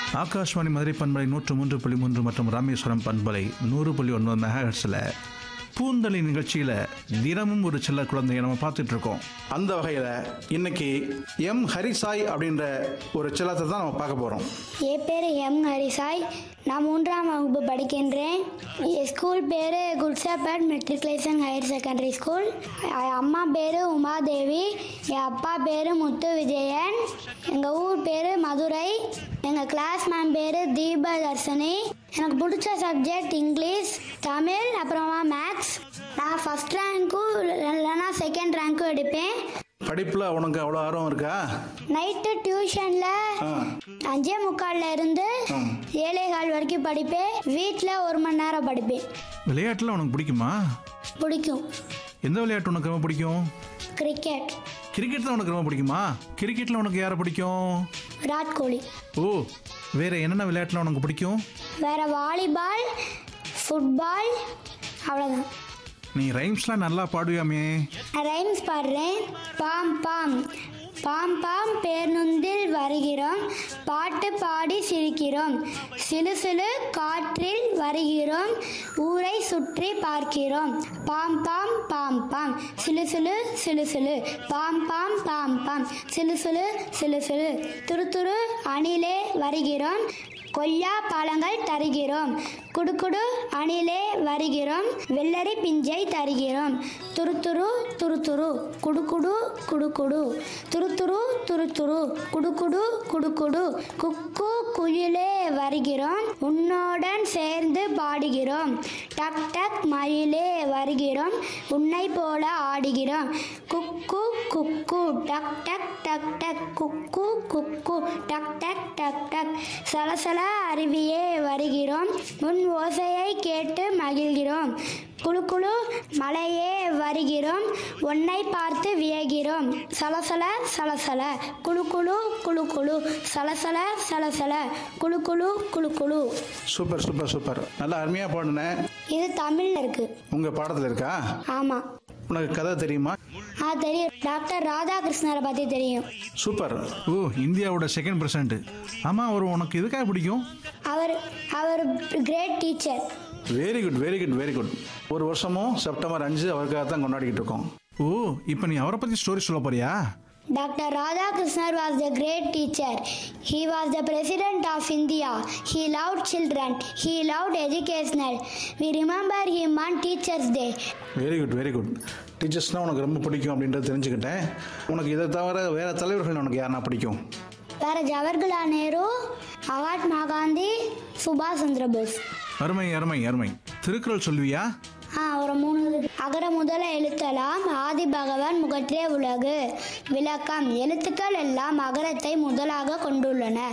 ஆகாஷ்வாணி மதுரை பண்பலை நூற்று மூன்று புள்ளி மூன்று மற்றும் ராமேஸ்வரம் பண்பலை நூறு புள்ளி ஒன்பது மெகாஹெட்ஸில் பூந்தளி நிகழ்ச்சியில் தினமும் ஒரு சின்ன குழந்தையை நம்ம பார்த்துட்டு இருக்கோம் அந்த வகையில் இன்னைக்கு எம் ஹரிசாய் அப்படின்ற ஒரு சிலத்தை தான் நம்ம பார்க்க போகிறோம் என் பேர் எம் ஹரிசாய் நான் மூன்றாம் வகுப்பு படிக்கின்றேன் என் ஸ்கூல் பேர் குட்ஸாபேட் மெட்ரிகுலேஷன் ஹையர் செகண்டரி ஸ்கூல் என் அம்மா பேர் உமாதேவி என் அப்பா பேர் முத்து விஜயன் எங்கள் ஊர் பேர் மதுரை எங்கள் கிளாஸ் மேம் பேர் தீபதர்ஷினி எனக்கு பிடிச்ச சப்ஜெக்ட் இங்கிலீஷ் தமிழ் அப்புறமா மேக்ஸ் நான் ஃபஸ்ட் ரேங்க்கும் இல்லைன்னா செகண்ட் ரேங்க்கும் எடுப்பேன் படிப்பில் உனக்கு அவ்வளோ ஆர்வம் இருக்கா நைட்டு டியூஷன்ல ஆ. அஞ்சே முக்கால்ல இருந்து ம். ஏழே கால் வரைக்கும் படிப்பேன் வீட்டில் ஒரு மணி நேரம் படிப்பேன் விளையாட்டில் உனக்கு பிடிக்குமா பிடிக்கும் எந்த விளையாட்டு உனக்கு ரொம்ப பிடிக்கும் கிரிக்கெட் கிரிக்கெட் தான் உனக்கு ரொம்ப பிடிக்குமா கிரிக்கெட்டில் உனக்கு யாரை பிடிக்கும் விராட் கோலி ஓ வேற என்னென்ன விளையாட்டில் உனக்கு பிடிக்கும் வேற வாலிபால் ஃபுட்பால் அவ்வளோதான் நீ ரைம்ஸ்லாம் நல்லா பாடுவியாமே நான் ரைம்ஸ் பாடுறேன் பாம் பாம் பாம் பாம் பேருந்தில் வருகிறோம் பாட்டு பாடி சிரிக்கிறோம் சிலு சிலு காற்றில் வருகிறோம் ஊரை சுற்றி பார்க்கிறோம் பாம் பாம் பாம் பாம் சிலு சிலு சிலு சிலு பாம் பாம் பாம் பாம் சிலு சிலு சிலு சிலு துரு துரு அணிலே வருகிறோம் கொய்யா பழங்கள் தருகிறோம் குடுகுடு அணிலே வருகிறோம் வெள்ளரி பிஞ்சை தருகிறோம் துருதுரு துருதுரு குடுகுடு குடுகுடு துருதுரு துருதுரு குடுகுடு குடுகுடு குக்கு குயிலே வருகிறோம் உன்னோடன் சேர்ந்து பாடுகிறோம் டக் டக் மயிலே வருகிறோம் உன்னை போல ஆடுகிறோம் குக்கு குக்கு டக் டக் டக் டக் குக்கு குக்கு டக் டக் டக் டக் சலசல அருவியே வருகிறோம் உன் ஓசையை கேட்டு மகிழ்கிறோம் குளு குளு மலையே வருகிறோம் உன்னை பார்த்து வியகிறோம் சலசல சலசல குளு குளு குளு குளு சலசல சலசல குளு குளு குளு குளு சூப்பர் சூப்பர் சூப்பர் நல்லா அருமையாக பாடினேன் இது தமிழ்ல இருக்கு உங்கள் பாடத்தில் இருக்கா ஆமா உனக்கு கதை தெரியுமா ஆ தெரியும் டாக்டர் ராதாகிருஷ்ணரை பத்தி தெரியும் சூப்பர் ஓ இந்தியாவோட செகண்ட் பிரசிடண்ட் ஆமாம் அவர் உனக்கு எதுக்காக பிடிக்கும் அவர் அவர் great teacher very good very good very good ஒரு வருஷமும் செப்டம்பர் அஞ்சு அவருக்காக தான் கொண்டாடிக்கிட்டு இருக்கோம் ஓ இப்போ நீ அவரை பற்றி ஸ்டோரி சொல்ல போறியா Dr. Radhakrishnan was the great teacher. He was the president of India. He loved children. He loved educational. We remember him on Teachers' Day. Very good very good டீச்சர்ஸ்னால் உனக்கு ரொம்ப பிடிக்கும் அப்படின்றத தெரிஞ்சுக்கிட்டேன் உனக்கு இதை தவிர வேறு தலைவர்கள் உனக்கு யாருன்னா பிடிக்கும் வேற ஜவஹர்லால் நேரு மகாத்மா காந்தி சுபாஷ் சந்திர போஸ் அருமை அருமை அருமை திருக்குறள் சொல்லுவியா ஆ ஒரு மூணு அகர முதல எழுத்தெல்லாம் ஆதி பகவான் முகற்றே உலகு விளக்கம் எழுத்துக்கள் எல்லாம் அகரத்தை முதலாக கொண்டுள்ளன